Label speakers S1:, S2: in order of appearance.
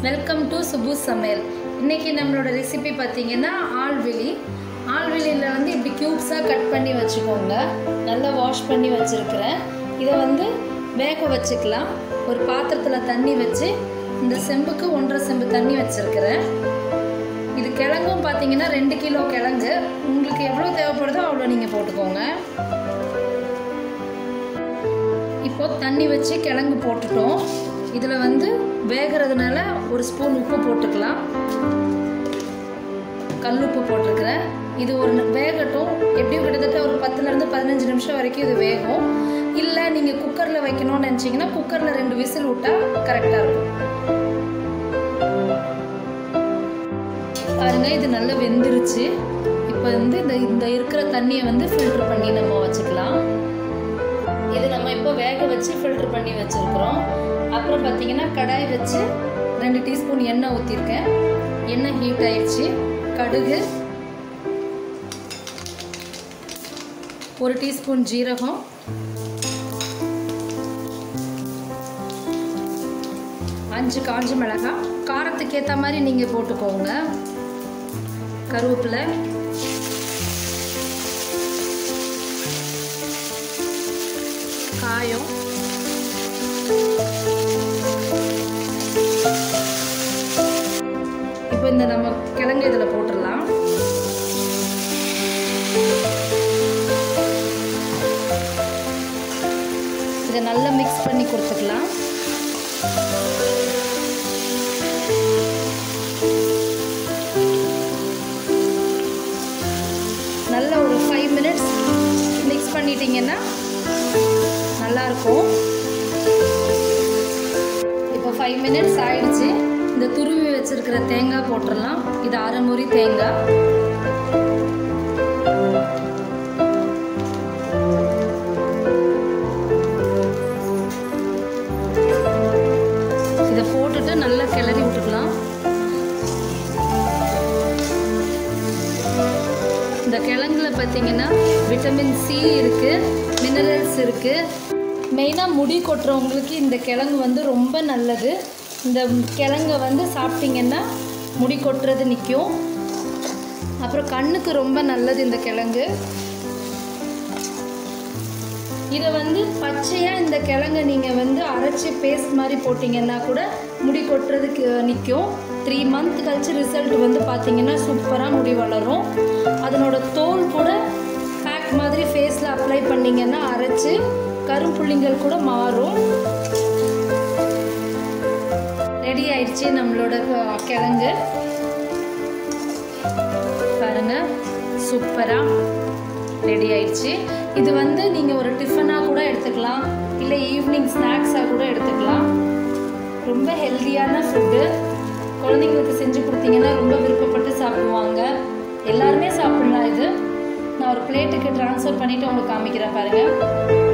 S1: welcome to சுபு சமையல் இன்னைக்கு நம்மளோட ரெசிபி பார்த்தீங்கன்னா ஆள்விழி ஆள்விழியில் வந்து இப்படி க்யூப்ஸாக கட் பண்ணி வச்சுக்கோங்க நல்லா வாஷ் பண்ணி வச்சுருக்கிறேன் இதை வந்து வேக வச்சுக்கலாம் ஒரு பாத்திரத்தில் தண்ணி வச்சு இந்த செம்புக்கு ஒன்றரை செம்பு தண்ணி வச்சுருக்கிறேன் இது கிழங்கும் பார்த்தீங்கன்னா ரெண்டு கிலோ கிழங்கு உங்களுக்கு எவ்வளோ தேவைப்படுதோ அவ்வளோ நீங்கள் போட்டுக்கோங்க இப்போ தண்ணி வச்சு கிழங்கு போட்டுட்டோம் இதில் வந்து வேகிறதுனால ஒரு ஸ்பூன் உப்பு போட்டுக்கலாம் கல் உப்பு போட்டிருக்கிறேன் இது ஒரு ந- வேகட்டும் எப்படியும் கிட்டத்தட்ட ஒரு பத்துலேருந்து பதினஞ்சு நிமிஷம் வரைக்கும் இது வேகும் இல்லை நீங்கள் குக்கரில் வைக்கணும்னு நினச்சிங்கன்னா குக்கரில் ரெண்டு விசில் விட்டால் கரெக்டாக இருக்கும் பாருங்க இது நல்லா வெந்துருச்சு இப்போ வந்து இந்த இந்த இருக்கிற தண்ணியை வந்து ஃபில்டர் பண்ணி நம்ம வச்சுக்கலாம் இது நம்ம இப்போ வேக வச்சு ஃபில்டர் பண்ணி வச்சுருக்குறோம் அப்புறம் பார்த்தீங்கன்னா கடாய் வச்சு ரெண்டு டீஸ்பூன் எண்ணெய் ஊற்றிருக்கேன் எண்ணெய் ஹீட் ஆயிடுச்சு கடுகு ஒரு டீஸ்பூன் ஜீரகம் அஞ்சு காஞ்ச மிளகாய் காரத்துக்கு ஏற்ற மாதிரி நீங்கள் போட்டுக்கோங்க கருவேப்பிலை காயம் இப்போ இந்த நம்ம கிழங்கு இதில் போட்டுடலாம் இதை நல்லா மிக்ஸ் பண்ணி கொடுத்துக்கலாம் நல்ல ஒரு ஃபைவ் மினிட்ஸ் மிக்ஸ் பண்ணிட்டீங்கன்னா நல்லாயிருக்கும் இப்போ ஃபைவ் மினிட்ஸ் ஆயிடுச்சு இந்த துருவி வச்சிருக்கிற தேங்காய் போட்டுடலாம் இது அரை முறி தேங்காய் இதை போட்டுட்டு நல்லா கிளறி விட்டுக்கலாம் இந்த கிழங்குல பார்த்தீங்கன்னா விட்டமின் சி இருக்குது மினரல்ஸ் இருக்குது மெயினாக முடி கொட்டுறவங்களுக்கு இந்த கிழங்கு வந்து ரொம்ப நல்லது இந்த கிழங்கை வந்து சாப்பிட்டீங்கன்னா முடி கொட்டுறது நிற்கும் அப்புறம் கண்ணுக்கு ரொம்ப நல்லது இந்த கிழங்கு இதை வந்து பச்சையாக இந்த கிழங்கை நீங்கள் வந்து அரைச்சி பேஸ்ட் மாதிரி போட்டிங்கன்னா கூட முடி கொட்டுறதுக்கு நிற்கும் த்ரீ மந்த் கழிச்சு ரிசல்ட் வந்து பார்த்தீங்கன்னா சூப்பராக முடி வளரும் அதனோட தோல் கூட பேக் மாதிரி ஃபேஸில் அப்ளை பண்ணிங்கன்னா அரைச்சி கரும்புள்ளிங்கள் கூட மாறும் ரெடி ஆயிடுச்சு நம்மளோட அஹ், கிழங்கு பாருங்க சூப்பராக ரெடி ஆயிடுச்சு இது வந்து நீங்கள் ஒரு டிஃபனாக கூட எடுத்துக்கலாம் இல்லை ஈவினிங் ஸ்நாக்ஸாக கூட எடுத்துக்கலாம் ரொம்ப ஹெல்த்தியான ஃபுட்டு குழந்தைங்களுக்கு செஞ்சு கொடுத்தீங்கன்னா ரொம்ப விருப்பப்பட்டு சாப்பிடுவாங்க எல்லாருமே சாப்பிடலாம் இது நான் ஒரு பிளேட்டுக்கு ட்ரான்ஸ்ஃபர் பண்ணிவிட்டு உங்களுக்கு காமிக்கிறேன் பாருங்கள்